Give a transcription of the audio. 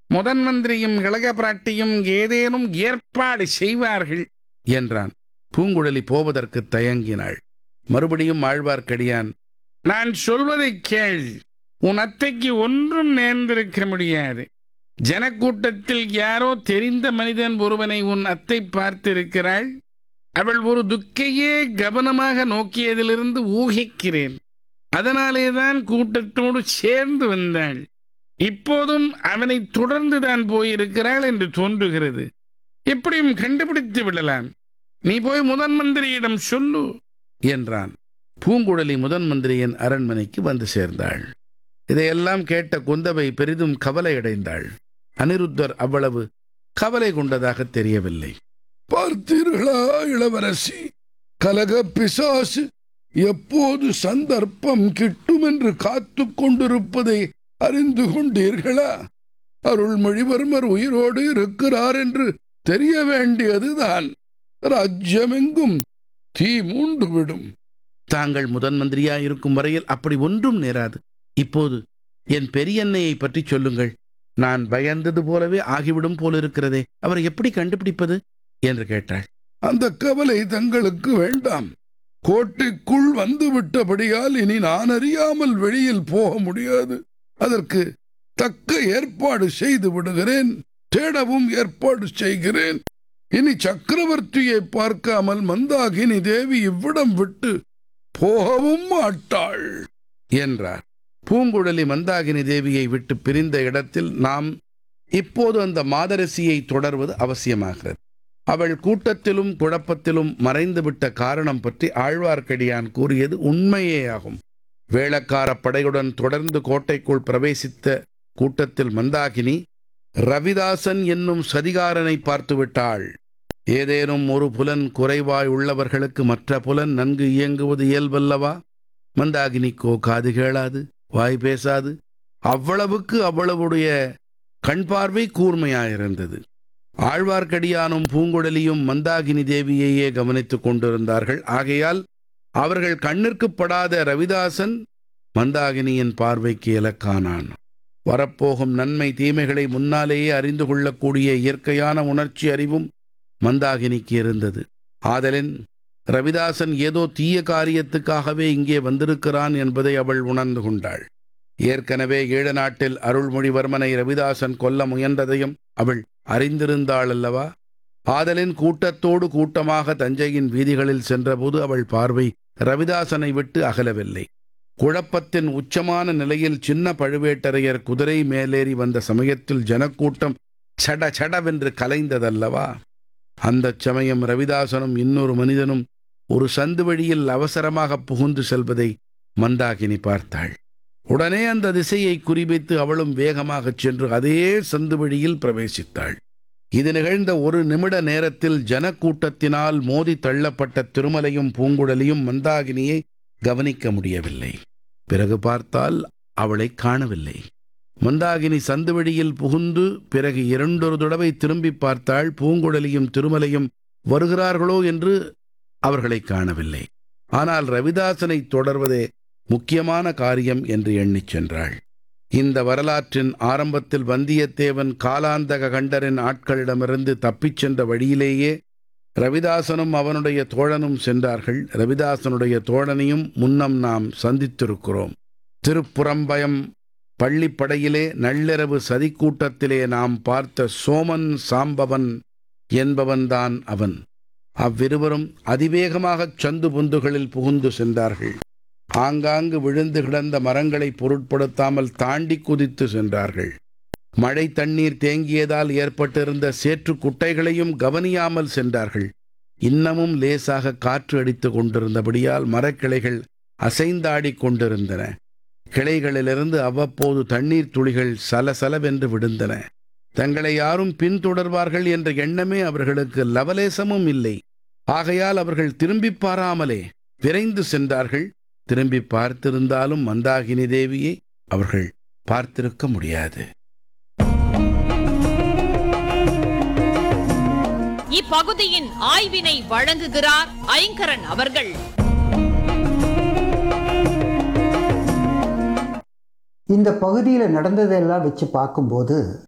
முதன் மந்திரியும் இளைய பிராட்டியும் ஏதேனும் ஏற்பாடு செய்வார்கள் என்றான் பூங்குழலி போவதற்கு தயங்கினாள் மறுபடியும் ஆழ்வார்க்கடியான் நான் சொல்வதைக் கேள் உன் அத்தைக்கு ஒன்றும் நேர்ந்திருக்க முடியாது ஜனக்கூட்டத்தில் யாரோ தெரிந்த மனிதன் ஒருவனை உன் அத்தை பார்த்திருக்கிறாள் அவள் ஒரு துக்கையே கவனமாக நோக்கியதிலிருந்து ஊகிக்கிறேன் அதனாலேதான் கூட்டத்தோடு சேர்ந்து வந்தாள் இப்போதும் அவனை தொடர்ந்துதான் போயிருக்கிறாள் என்று தோன்றுகிறது எப்படியும் கண்டுபிடித்து விடலாம் நீ போய் முதன் மந்திரியிடம் சொல்லு என்றான் பூங்குழலி முதன் மந்திரியின் அரண்மனைக்கு வந்து சேர்ந்தாள் இதையெல்லாம் கேட்ட குந்தவை பெரிதும் கவலையடைந்தாள் அனிருத்தர் அவ்வளவு கவலை கொண்டதாக தெரியவில்லை பார்த்தீர்களா இளவரசி கலக பிசாசு எப்போது சந்தர்ப்பம் கிட்டும் என்று காத்து கொண்டிருப்பதை அறிந்து கொண்டீர்களா அருள்மொழிவர்மர் உயிரோடு இருக்கிறார் என்று தெரிய வேண்டியதுதான் ராஜ்யமெங்கும் தீ மூண்டு விடும் தாங்கள் முதன் மந்திரியாயிருக்கும் வரையில் அப்படி ஒன்றும் நேராது இப்போது என் பெரியன்னையை பற்றி சொல்லுங்கள் நான் பயந்தது போலவே ஆகிவிடும் போலிருக்கிறதே அவரை எப்படி கண்டுபிடிப்பது என்று கேட்டாள் அந்த கவலை தங்களுக்கு வேண்டாம் கோட்டைக்குள் வந்து விட்டபடியால் இனி நான் அறியாமல் வெளியில் போக முடியாது அதற்கு தக்க ஏற்பாடு செய்து விடுகிறேன் தேடவும் ஏற்பாடு செய்கிறேன் இனி சக்கரவர்த்தியை பார்க்காமல் மந்தாகினி தேவி இவ்விடம் விட்டு போகவும் மாட்டாள் என்றார் பூங்குழலி மந்தாகினி தேவியை விட்டு பிரிந்த இடத்தில் நாம் இப்போது அந்த மாதரசியை தொடர்வது அவசியமாகிறது அவள் கூட்டத்திலும் குழப்பத்திலும் மறைந்துவிட்ட காரணம் பற்றி ஆழ்வார்க்கடியான் கூறியது உண்மையேயாகும் வேளக்கார படையுடன் தொடர்ந்து கோட்டைக்குள் பிரவேசித்த கூட்டத்தில் மந்தாகினி ரவிதாசன் என்னும் சதிகாரனை பார்த்துவிட்டாள் ஏதேனும் ஒரு புலன் குறைவாய் உள்ளவர்களுக்கு மற்ற புலன் நன்கு இயங்குவது இயல்பல்லவா மந்தாகினிக்கோ காது கேளாது வாய் பேசாது அவ்வளவுக்கு அவ்வளவுடைய கண் பார்வை கூர்மையாயிருந்தது ஆழ்வார்க்கடியானும் பூங்குழலியும் மந்தாகினி தேவியையே கவனித்துக் கொண்டிருந்தார்கள் ஆகையால் அவர்கள் கண்ணிற்குப் படாத ரவிதாசன் மந்தாகினியின் பார்வைக்கு இலக்கானான் வரப்போகும் நன்மை தீமைகளை முன்னாலேயே அறிந்து கொள்ளக்கூடிய இயற்கையான உணர்ச்சி அறிவும் மந்தாகினிக்கு இருந்தது ஆதலின் ரவிதாசன் ஏதோ தீய காரியத்துக்காகவே இங்கே வந்திருக்கிறான் என்பதை அவள் உணர்ந்து கொண்டாள் ஏற்கனவே ஈழ நாட்டில் அருள்மொழிவர்மனை ரவிதாசன் கொல்ல முயன்றதையும் அவள் அறிந்திருந்தாள் அல்லவா ஆதலின் கூட்டத்தோடு கூட்டமாக தஞ்சையின் வீதிகளில் சென்றபோது அவள் பார்வை ரவிதாசனை விட்டு அகலவில்லை குழப்பத்தின் உச்சமான நிலையில் சின்ன பழுவேட்டரையர் குதிரை மேலேறி வந்த சமயத்தில் ஜனக்கூட்டம் சட சடவென்று கலைந்ததல்லவா அந்தச் சமயம் ரவிதாசனும் இன்னொரு மனிதனும் ஒரு சந்து வழியில் அவசரமாக புகுந்து செல்வதை மந்தாகினி பார்த்தாள் உடனே அந்த திசையை குறிவைத்து அவளும் வேகமாகச் சென்று அதே சந்து வழியில் பிரவேசித்தாள் இது நிகழ்ந்த ஒரு நிமிட நேரத்தில் ஜனக்கூட்டத்தினால் மோதி தள்ளப்பட்ட திருமலையும் பூங்குழலியும் மந்தாகினியை கவனிக்க முடியவில்லை பிறகு பார்த்தால் அவளை காணவில்லை மந்தாகினி சந்து வழியில் புகுந்து பிறகு இரண்டொரு தடவை திரும்பி பார்த்தாள் பூங்குழலியும் திருமலையும் வருகிறார்களோ என்று அவர்களை காணவில்லை ஆனால் ரவிதாசனை தொடர்வதே முக்கியமான காரியம் என்று எண்ணிச் சென்றாள் இந்த வரலாற்றின் ஆரம்பத்தில் வந்தியத்தேவன் காலாந்தக கண்டரின் ஆட்களிடமிருந்து தப்பிச் சென்ற வழியிலேயே ரவிதாசனும் அவனுடைய தோழனும் சென்றார்கள் ரவிதாசனுடைய தோழனையும் முன்னம் நாம் சந்தித்திருக்கிறோம் திருப்புறம்பயம் பள்ளிப்படையிலே நள்ளிரவு சதிக்கூட்டத்திலே நாம் பார்த்த சோமன் சாம்பவன் என்பவன்தான் அவன் அவ்விருவரும் அதிவேகமாகச் சந்து பொந்துகளில் புகுந்து சென்றார்கள் ஆங்காங்கு விழுந்து கிடந்த மரங்களை பொருட்படுத்தாமல் தாண்டி குதித்து சென்றார்கள் மழை தண்ணீர் தேங்கியதால் ஏற்பட்டிருந்த சேற்று குட்டைகளையும் கவனியாமல் சென்றார்கள் இன்னமும் லேசாக காற்று அடித்து கொண்டிருந்தபடியால் மரக்கிளைகள் அசைந்தாடிக் கொண்டிருந்தன கிளைகளிலிருந்து அவ்வப்போது தண்ணீர் துளிகள் சலசலவென்று விழுந்தன தங்களை யாரும் பின்தொடர்வார்கள் என்ற எண்ணமே அவர்களுக்கு லவலேசமும் இல்லை ஆகையால் அவர்கள் திரும்பி பாராமலே விரைந்து சென்றார்கள் திரும்பி பார்த்திருந்தாலும் மந்தாகினி தேவியை அவர்கள் பார்த்திருக்க முடியாது இப்பகுதியின் ஆய்வினை வழங்குகிறார் ஐங்கரன் அவர்கள் இந்த பகுதியில் நடந்ததெல்லாம் வச்சு பார்க்கும்போது